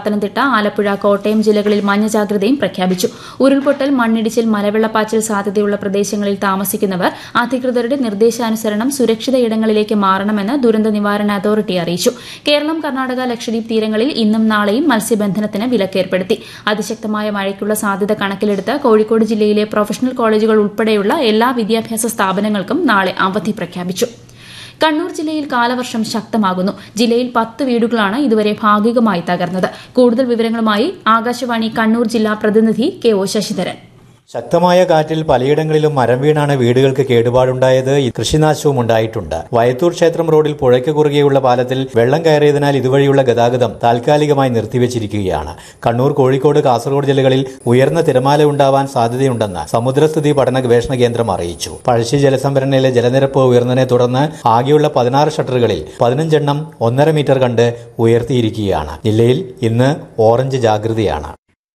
പത്തനംതിട്ട ആലപ്പുഴ കോട്ടയം ജില്ലകളിൽ മഞ്ഞ ജാഗ്രതയും പ്രഖ്യാപിച്ചു ഉരുൾപൊട്ടൽ മണ്ണിടിച്ചിൽ മലവെള്ളപ്പാച്ചിൽ സാധ്യതയുള്ള പ്രദേശങ്ങളിൽ താമസിക്കുന്നവർ അധികൃതരുടെ നിർദ്ദേശാനുസരണം സുരക്ഷിത ഇടങ്ങളിലേക്ക് മാറണമെന്ന് ദുരന്ത നിവാരണ അതോറിറ്റി അറിയിച്ചു കേരളം കർണാടക ലക്ഷദ്വീപ് തീരങ്ങളിൽ ഇന്നും നാളെയും മത്സ്യബന്ധനത്തിന് വിലക്കേർപ്പെടുത്തി അതിശക്തമായ മഴയ്ക്കുള്ള സാധ്യത കണക്കിലെടുത്ത് കോഴിക്കോട് ജില്ലയിലെ പ്രൊഫഷണൽ കോളേജുകൾ ഉൾപ്പെടെയുള്ള എല്ലാ വിദ്യാഭ്യാസ സ്ഥാപനങ്ങൾക്കും നാളെ അവധി പ്രഖ്യാപിച്ചു കണ്ണൂർ ജില്ലയിൽ കാലവർഷം ശക്തമാകുന്നു ജില്ലയിൽ പത്ത് വീടുകളാണ് ഇതുവരെ ഭാഗികമായി തകർന്നത് കൂടുതൽ വിവരങ്ങളുമായി ആകാശവാണി കണ്ണൂർ ജില്ലാ പ്രതിനിധി കെ ഒ ശശിധരൻ ശക്തമായ കാറ്റിൽ പലയിടങ്ങളിലും മരം വീണാണ് വീടുകൾക്ക് കേടുപാടുണ്ടായത് കൃഷിനാശവും ഉണ്ടായിട്ടുണ്ട് വയത്തൂർ ക്ഷേത്രം റോഡിൽ പുഴയ്ക്ക് കുറുകെയുള്ള പാലത്തിൽ വെള്ളം കയറിയതിനാൽ ഇതുവഴിയുള്ള ഗതാഗതം താൽക്കാലികമായി നിർത്തിവച്ചിരിക്കുകയാണ് കണ്ണൂർ കോഴിക്കോട് കാസർഗോഡ് ജില്ലകളിൽ ഉയർന്ന തിരമാല ഉണ്ടാവാൻ സാധ്യതയുണ്ടെന്ന് സമുദ്രസ്ഥിതി പഠന ഗവേഷണ കേന്ദ്രം അറിയിച്ചു പഴശ്ശി ജലസംഭരണിയിലെ ജലനിരപ്പ് ഉയർന്നതിനെ തുടർന്ന് ആകെയുള്ള പതിനാറ് ഷട്ടറുകളിൽ പതിനഞ്ചെണ്ണം ഒന്നര മീറ്റർ കണ്ട് ഉയർത്തിയിരിക്കുകയാണ് ജില്ലയിൽ ഇന്ന് ഓറഞ്ച് ജാഗ്രതയാണ്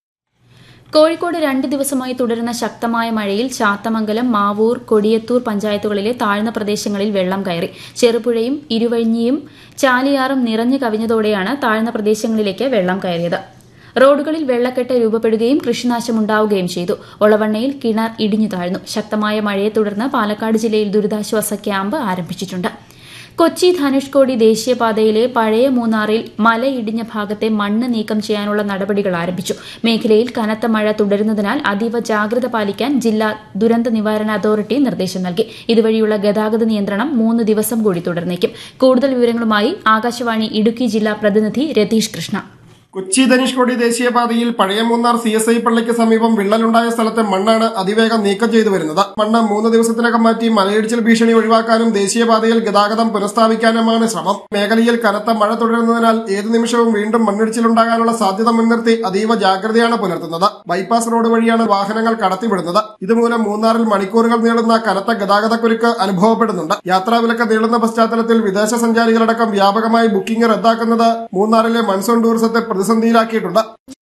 കോഴിക്കോട് രണ്ട് ദിവസമായി തുടരുന്ന ശക്തമായ മഴയിൽ ചാത്തമംഗലം മാവൂർ കൊടിയത്തൂർ പഞ്ചായത്തുകളിലെ താഴ്ന്ന പ്രദേശങ്ങളിൽ വെള്ളം കയറി ചെറുപുഴയും ഇരുവഴിഞ്ഞിയും ചാലിയാറും നിറഞ്ഞു കവിഞ്ഞതോടെയാണ് താഴ്ന്ന പ്രദേശങ്ങളിലേക്ക് വെള്ളം കയറിയത് റോഡുകളിൽ വെള്ളക്കെട്ട് രൂപപ്പെടുകയും കൃഷിനാശമുണ്ടാവുകയും ചെയ്തു ഒളവണ്ണയിൽ കിണർ ഇടിഞ്ഞു താഴ്ന്നു ശക്തമായ മഴയെ തുടർന്ന് പാലക്കാട് ജില്ലയിൽ ദുരിതാശ്വാസ ക്യാമ്പ് ആരംഭിച്ചിട്ടുണ്ട് കൊച്ചി ധനുഷ്കോടി ദേശീയപാതയിലെ പഴയ മൂന്നാറിൽ മലയിടിഞ്ഞ ഭാഗത്തെ മണ്ണ് നീക്കം ചെയ്യാനുള്ള നടപടികൾ ആരംഭിച്ചു മേഖലയിൽ കനത്ത മഴ തുടരുന്നതിനാൽ അതീവ ജാഗ്രത പാലിക്കാൻ ജില്ലാ ദുരന്ത നിവാരണ അതോറിറ്റി നിർദ്ദേശം നൽകി ഇതുവഴിയുള്ള ഗതാഗത നിയന്ത്രണം മൂന്ന് ദിവസം കൂടി തുടർന്നേക്കും കൂടുതൽ വിവരങ്ങളുമായി ആകാശവാണി ഇടുക്കി ജില്ലാ പ്രതിനിധി രതീഷ് കൃഷ്ണ കൊച്ചി ധനുഷ്കോടി ദേശീയപാതയിൽ പഴയ മൂന്നാർ സി എസ് ഐ പള്ളിക്ക് സമീപം വിള്ളലുണ്ടായ സ്ഥലത്തെ മണ്ണാണ് അതിവേഗം നീക്കം ചെയ്തു വരുന്നത് മണ്ണ് മൂന്ന് ദിവസത്തിനകം മാറ്റി മലയിടിച്ചിൽ ഭീഷണി ഒഴിവാക്കാനും ദേശീയപാതയിൽ ഗതാഗതം പുനഃസ്ഥാപിക്കാനുമാണ് ശ്രമം മേഖലയിൽ കനത്ത മഴ തുടരുന്നതിനാൽ ഏതു നിമിഷവും വീണ്ടും മണ്ണിടിച്ചിലുണ്ടാകാനുള്ള സാധ്യത മുൻനിർത്തി അതീവ ജാഗ്രതയാണ് പുലർത്തുന്നത് ബൈപ്പാസ് റോഡ് വഴിയാണ് വാഹനങ്ങൾ കടത്തിവിടുന്നത് ഇതുമൂലം മൂന്നാറിൽ മണിക്കൂറുകൾ നീളുന്ന കനത്ത ഗതാഗതക്കുരുക്ക് അനുഭവപ്പെടുന്നുണ്ട് യാത്രാവിലക്ക് നീളുന്ന പശ്ചാത്തലത്തിൽ വിദേശ സഞ്ചാരികളടക്കം വ്യാപകമായി ബുക്കിംഗ് റദ്ദാക്കുന്നത് മൂന്നാറിലെ മൺസൂൺ ടൂറിസത്തെ പ്രതിസന്ധിയിലാക്കിയിട്ടുണ്ട്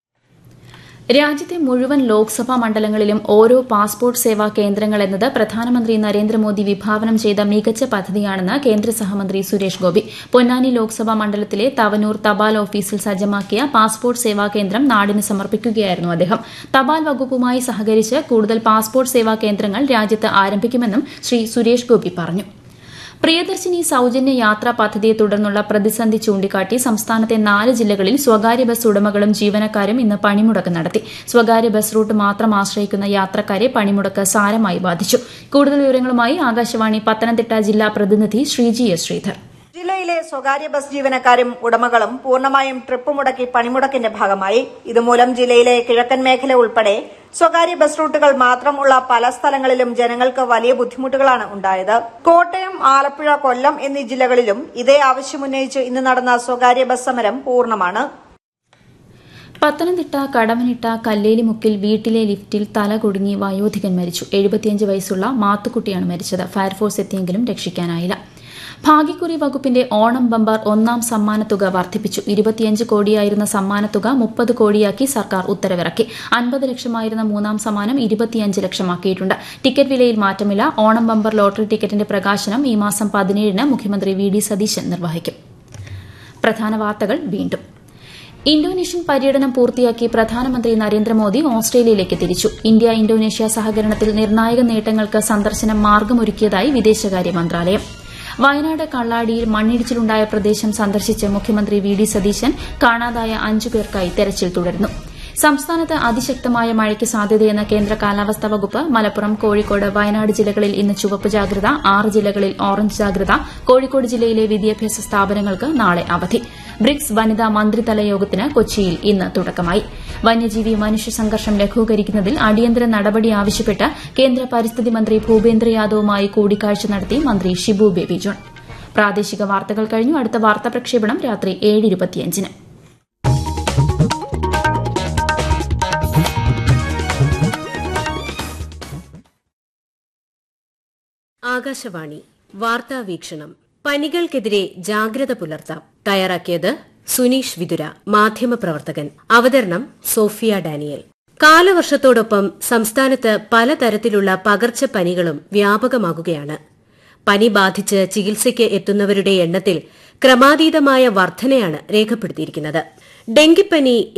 രാജ്യത്തെ മുഴുവൻ ലോക്സഭാ മണ്ഡലങ്ങളിലും ഓരോ പാസ്പോർട്ട് സേവാ കേന്ദ്രങ്ങൾ എന്നത് പ്രധാനമന്ത്രി നരേന്ദ്രമോദി വിഭാവനം ചെയ്ത മികച്ച പദ്ധതിയാണെന്ന് കേന്ദ്ര സഹമന്ത്രി സുരേഷ് ഗോപി പൊന്നാനി ലോക്സഭാ മണ്ഡലത്തിലെ തവനൂർ തപാൽ ഓഫീസിൽ സജ്ജമാക്കിയ പാസ്പോർട്ട് സേവാ കേന്ദ്രം നാടിന് സമർപ്പിക്കുകയായിരുന്നു അദ്ദേഹം തപാൽ വകുപ്പുമായി സഹകരിച്ച് കൂടുതൽ പാസ്പോർട്ട് സേവാ കേന്ദ്രങ്ങൾ രാജ്യത്ത് ആരംഭിക്കുമെന്നും ശ്രീ സുരേഷ് ഗോപി പറഞ്ഞു പ്രിയദർശിനി സൌജന്യ യാത്രാ പദ്ധതിയെ തുടർന്നുള്ള പ്രതിസന്ധി ചൂണ്ടിക്കാട്ടി സംസ്ഥാനത്തെ നാല് ജില്ലകളിൽ സ്വകാര്യ ബസ് ഉടമകളും ജീവനക്കാരും ഇന്ന് പണിമുടക്ക് നടത്തി സ്വകാര്യ ബസ് റൂട്ട് മാത്രം ആശ്രയിക്കുന്ന യാത്രക്കാരെ പണിമുടക്ക് സാരമായി ബാധിച്ചു കൂടുതൽ വിവരങ്ങളുമായി ആകാശവാണി പത്തനംതിട്ട ജില്ലാ പ്രതിനിധി ശ്രീജി എസ് ശ്രീധർ ജില്ലയിലെ സ്വകാര്യ ബസ് ജീവനക്കാരും ഉടമകളും പൂർണ്ണമായും ട്രിപ്പ് മുടക്കി പണിമുടക്കിന്റെ ഭാഗമായി ഇതുമൂലം ജില്ലയിലെ കിഴക്കൻ മേഖല ഉൾപ്പെടെ സ്വകാര്യ ബസ് റൂട്ടുകൾ മാത്രമുള്ള പല സ്ഥലങ്ങളിലും ജനങ്ങൾക്ക് വലിയ ബുദ്ധിമുട്ടുകളാണ് ഉണ്ടായത് കോട്ടയം ആലപ്പുഴ കൊല്ലം എന്നീ ജില്ലകളിലും ഇതേ ആവശ്യമുന്നയിച്ച് ഇന്ന് നടന്ന സ്വകാര്യ ബസ് സമരം പൂർണ്ണമാണ് പത്തനംതിട്ട കടമനിട്ട കല്ലേലിമുക്കിൽ വീട്ടിലെ ലിഫ്റ്റിൽ തല കുടുങ്ങി വയോധികൻ മരിച്ചു എഴുപത്തിയഞ്ച് വയസ്സുള്ള മാത്തുക്കുട്ടിയാണ് മരിച്ചത് ഫയർഫോഴ്സ് എത്തിയെങ്കിലും രക്ഷിക്കാനായില്ല ഭാഗ്യക്കുറി വകുപ്പിന്റെ ഓണം ബമ്പർ ഒന്നാം സമ്മാനത്തുക വർദ്ധിപ്പിച്ചു ഇരുപത്തിയഞ്ച് കോടിയായിരുന്ന സമ്മാനത്തുക മുപ്പത് കോടിയാക്കി സർക്കാർ ഉത്തരവിറക്കി അൻപത് ലക്ഷമായിരുന്ന മൂന്നാം സമ്മാനം ഇരുപത്തിയഞ്ച് ലക്ഷമാക്കിയിട്ടുണ്ട് ടിക്കറ്റ് വിലയിൽ മാറ്റമില്ല ഓണം ബമ്പർ ലോട്ടറി ടിക്കറ്റിന്റെ പ്രകാശനം ഈ മാസം പതിനേഴിന് മുഖ്യമന്ത്രി വി ഡി സതീശൻ നിർവഹിക്കും പ്രധാന വാർത്തകൾ വീണ്ടും ഇന്തോനേഷ്യൻ പര്യടനം പൂർത്തിയാക്കി പ്രധാനമന്ത്രി നരേന്ദ്രമോദി ഓസ്ട്രേലിയയിലേക്ക് തിരിച്ചു ഇന്ത്യ ഇന്തോനേഷ്യ സഹകരണത്തിൽ നിർണായക നേട്ടങ്ങൾക്ക് സന്ദർശനം മാർഗമൊരുക്കിയതായി വിദേശകാര്യ മന്ത്രാലയം വയനാട് കള്ളാടിയിൽ മണ്ണിടിച്ചിലുണ്ടായ പ്രദേശം സന്ദർശിച്ച് മുഖ്യമന്ത്രി വി ഡി സതീശൻ കാണാതായ അഞ്ചു പേർക്കായി തെരച്ചിൽ തുടരുന്നു സംസ്ഥാനത്ത് അതിശക്തമായ മഴയ്ക്ക് സാധ്യതയെന്ന് കേന്ദ്ര കാലാവസ്ഥാ വകുപ്പ് മലപ്പുറം കോഴിക്കോട് വയനാട് ജില്ലകളിൽ ഇന്ന് ചുവപ്പ് ജാഗ്രത ആറ് ജില്ലകളിൽ ഓറഞ്ച് ജാഗ്രത കോഴിക്കോട് ജില്ലയിലെ വിദ്യാഭ്യാസ സ്ഥാപനങ്ങൾക്ക് നാളെ അവധി ബ്രിക്സ് വനിതാ മന്ത്രിതല യോഗത്തിന് കൊച്ചിയിൽ ഇന്ന് തുടക്കമായി വന്യജീവി മനുഷ്യ സംഘർഷം ലഘൂകരിക്കുന്നതിൽ അടിയന്തര നടപടി ആവശ്യപ്പെട്ട് കേന്ദ്ര പരിസ്ഥിതി മന്ത്രി ഭൂപേന്ദ്ര യാദവുമായി കൂടിക്കാഴ്ച നടത്തി മന്ത്രി ഷിബു ബേബി ജോൺ പ്രാദേശിക വാർത്തകൾ കഴിഞ്ഞു അടുത്ത വാർത്താ പ്രക്ഷേപണം രാത്രി ഏഴ് ഇരുപത്തിയഞ്ചിന് ആകാശവാണി വാർത്താ വീക്ഷണം പനികൾക്കെതിരെ ജാഗ്രത പുലർത്താം തയ്യാറാക്കിയത് സുനീഷ് വിതുര മാധ്യമപ്രവർത്തകൻ അവതരണം സോഫിയ ഡാനിയൽ കാലവർഷത്തോടൊപ്പം സംസ്ഥാനത്ത് പലതരത്തിലുള്ള പകർച്ചപ്പനികളും വ്യാപകമാകുകയാണ് പനി ബാധിച്ച് ചികിത്സയ്ക്ക് എത്തുന്നവരുടെ എണ്ണത്തിൽ ക്രമാതീതമായ വർധനയാണ് രേഖപ്പെടുത്തിയിരിക്കുന്നത് ഡെങ്കിപ്പനി